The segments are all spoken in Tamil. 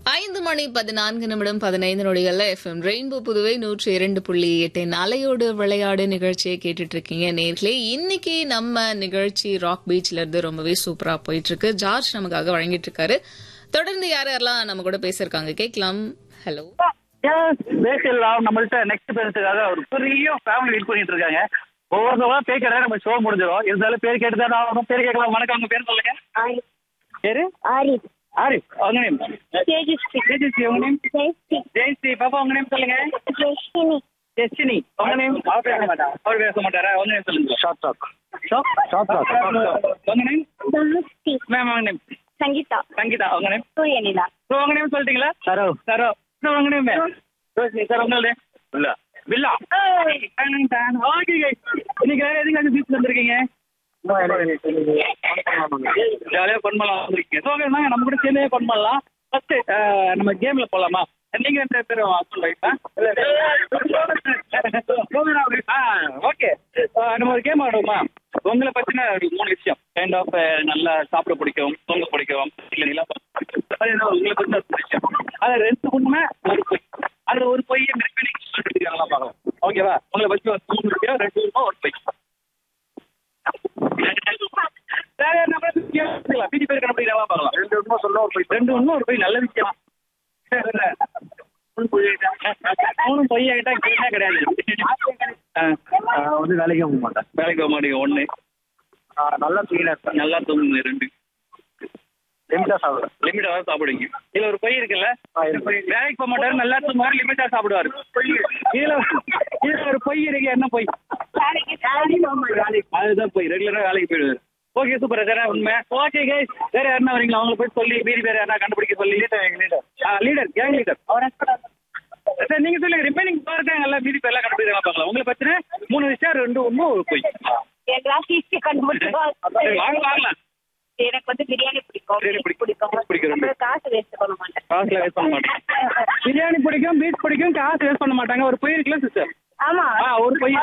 ஐந்து மணி பதினான்கு நிமிடம் பதினைந்து நொடிகள்ல எஃப்எம் ரெயின்போ புதுவை நூற்றி இரண்டு புள்ளி எட்டின் அலையோடு விளையாடு நிகழ்ச்சியை கேட்டுட்டு இருக்கீங்க நேர்களே இன்னைக்கு நம்ம நிகழ்ச்சி ராக் பீச்ல இருந்து ரொம்பவே சூப்பரா போயிட்டு இருக்கு ஜார்ஜ் நமக்காக வழங்கிட்டு இருக்காரு தொடர்ந்து யார் யாரெல்லாம் நம்ம கூட பேசிருக்காங்க கேட்கலாம் ஹலோ பேசலாம் நம்மள்ட்ட நெக்ஸ்ட் பேசுறதுக்காக ஒரு பெரிய ஃபேமிலி வெயிட் பண்ணிட்டு இருக்காங்க ஒவ்வொருத்தவங்க பேர் கேட்டா நம்ம ஷோ முடிஞ்சிடும் இருந்தாலும் பேர் கேட்டு தான் ஆகணும் பேர் கேட்கலாம் வணக்கம் உங்க பேர் சொல்லுங்க பேரு ஆரிஃப் ஆரிஃப் அவங்க நேம் தேஜஸ்வி தேஜஸ்வி உங்க நேம் ஜெயஸ்ரீ ஜெயஸ்ரீ பாப்பா உங்க நேம் சொல்லுங்க ஜெயஸ்வினி டெஸ்டினி உங்க நேம் அவர் பேச மாட்டாரா அவர் பேச மாட்டாரா உங்க நேம் சொல்லுங்க short talk short short talk உங்க நேம் தனுஷ்டி மேம் உங்க நேம் சங்கீதா சங்கீதா உங்க நேம் சூரியனிலா ஸோ உங்க நேம் சொல்லிட்டீங்களா சரோ சரோ ஸோ உங்க நேம் ரோஷினி சார் உங்களது இல்ல வில்லா ஓகே இன்னைக்கு வேற எதுக்கு பீச் வந்திருக்கீங்க ஜாலியாக கொண்டாடலாம் வந்திருக்கீங்க ஸோ ஓகே நம்ம கூட சேர்ந்தே கொண்டாடலாம் ஃபர்ஸ்ட் நம்ம கேம்ல போலாமா நீங்க ரெண்டு பேரும் ஹஸ்பண்ட் ஒய்ஃபா ஓகே நம்ம ஒரு கேம் ஆடுவோமா உங்களை பத்தின ஒரு மூணு விஷயம் கைண்ட் ஆஃப் நல்லா சாப்பிட பிடிக்கும் தூங்க பிடிக்கும் இல்ல நிலா பிடிக்கும் அது என்ன உங்களை பத்தின ஒரு விஷயம் அது ரெண்டு உண்மை ஒரு பொய் அதுல ஒரு பொய்யை ரிப்பீனிங் நல்லா பார்க்கலாம் ஓகேவா உங்களை பத்தி ஒரு மூணு விஷயம் ரெண்டு உண்மை ஒரு பொய் வேற என்ன பேசிக்கலாம் பிடி பேர் கண்டுபிடிக்கலாம் பார்க்கலாம் ரெண்டு உண்மை சொல்ல ஒரு பொய் ரெண்டு உண்மை ஒரு பொய் நல்ல விஷயம் மூணு பொய் ஆகிட்டா கேட்டா கிடையாது வந்து வேலைக்கு போக மாட்டேன் வேலைக்கு போக மாட்டேங்க ஒண்ணு நல்லா தூங்கினா நல்லா தூங்குங்க ரெண்டு லிமிட்டா சாப்பிடுறேன் லிமிட்டா தான் சாப்பிடுவீங்க இதுல ஒரு பொய் இருக்குல்ல வேலைக்கு போக மாட்டாரு நல்லா தூங்குவாரு லிமிட்டா சாப்பிடுவாரு இதுல இதுல ஒரு பொய் இருக்கு என்ன பொய் அதுதான் போய் ரெகுலரா வேலைக்கு போயிடுவாரு ஓகே சூப்பர் சார் உண்மை ஓகே கைஸ் வேற யாருன்னா வரீங்களா அவங்களை போய் சொல்லி மீறி வேற யாரா கண்டுபிடிக்க சொல்லி லீடர் கேங் லீடர் சார் நீங்க சொல்லுங்க ரிமைனிங் இருக்காங்கல்ல மீதி பேர் எல்லாம் கண்டுபிடிக்கலாம் பார்க்கலாம் உங்களை பத்தின மூணு விஷயம் ரெண்டு ஒண்ணு ஒரு பொய் எல்லாம் ஈஸியா கண்டுபிடிச்சிருவாங்க சரி, வாங்க வாங்கலாம் எனக்கு வந்து பிரியாணி பிடிக்கும் பிரியாணி beef பிடிக்கும். பிடிக்கும் பிடிக்கும் ரெண்டு. அப்புறம் காசு வேஸ்ட் பண்ண மாட்டேன் காசுல வேஸ்ட் பண்ண மாட்டாங்க பிரியாணி பிடிக்கும் பீச் பிடிக்கும் காசு வேஸ்ட் பண்ண மாட்டாங்க ஒரு பொய் இருக்குல்ல சிஸ்டர் ஆமா ஆ ஒரு பொய்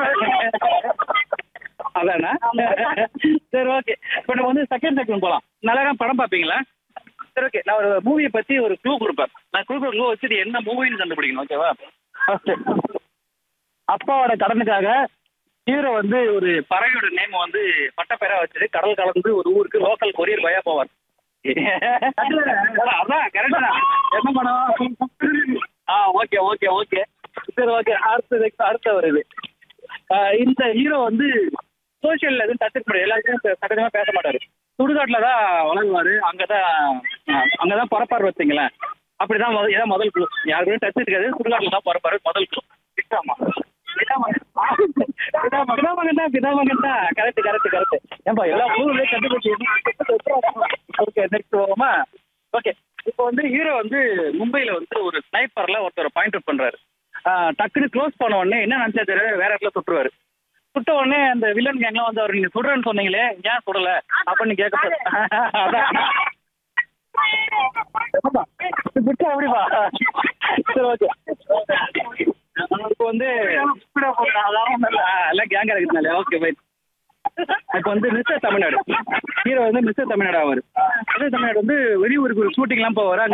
அதானா சரி ஓகே இப்போ நம்ம வந்து செகண்ட் செக்ஷன் போகலாம் நல்லா படம் பார்ப்பீங்களா சரி ஓகே நான் ஒரு மூவியை பத்தி ஒரு க்ளூ கொடுப்பேன் நான் கொடுக்குற க்ளூ வச்சுட்டு என்ன மூவின்னு கண்டுபிடிக்கணும் ஓகேவா ஃபர்ஸ்ட் அப்பாவோட கடனுக்காக ஹீரோ வந்து ஒரு பறவையோட நேம் வந்து பட்டப்பேரா வச்சுட்டு கடல் கலந்து ஒரு ஊருக்கு லோக்கல் கொரியர் பயா போவார் அதான் கரெக்ட் தான் என்ன படம் ஆ ஓகே ஓகே ஓகே சரி ஓகே அடுத்தது அடுத்த வருது ஆஹ் இந்த ஹீரோ வந்து சோஷியல் எதுவும் டச் பண்ண எல்லாத்தையும் சகஜமாக பேச மாட்டாரு சுடுகாட்டில் தான் வளருவாரு அங்கே தான் அங்கே தான் பிறப்பாரு வச்சுங்களேன் அப்படிதான் முதல் இதான் முதல் குழு யாருக்குமே டச் இருக்காது சுடுகாட்டில் தான் பிறப்பாரு முதல் குழு பிதாமா பிதாமகன் தான் பிதாமகன் தான் கரெக்ட் கரெக்ட் கரெக்ட் ஏன்பா எல்லா ஊருமே கண்டுபிடிச்சி ஓகே நெக்ஸ்ட் போவோமா ஓகே இப்போ வந்து ஹீரோ வந்து மும்பையில் வந்து ஒரு ஸ்னைப்பரில் ஒருத்தர் பாயிண்ட் அவுட் பண்ணுறாரு டக்குன்னு க்ளோஸ் பண்ண உடனே என்ன நினச்சா தெரியல வேற இடத்துல சுட்டுருவாரு சுட்ட உடனே அந்த வில்லன் கேங்லாம் வந்து அவர் நீங்க சுடுறேன்னு சொன்னீங்களே ஏன் சுடல அப்படின்னு கேட்க அதான் ஆமா. இது விட்டா எப்படிப்பா சரி ஓகே இப்போ வந்து ஆ, எல்லாம் கேங்கா இருக்கிறதுனால ஓகே பை இப்போ வந்து மிஸ்டர் தமிழ்நாடு ஹீரோ வந்து மிஸ்டர் தமிழ்நாடு ஆவார் மிஸ்டர் தமிழ்நாடு வந்து வெளியூருக்கு ஒரு ஷூட்டிங்லாம் போவார்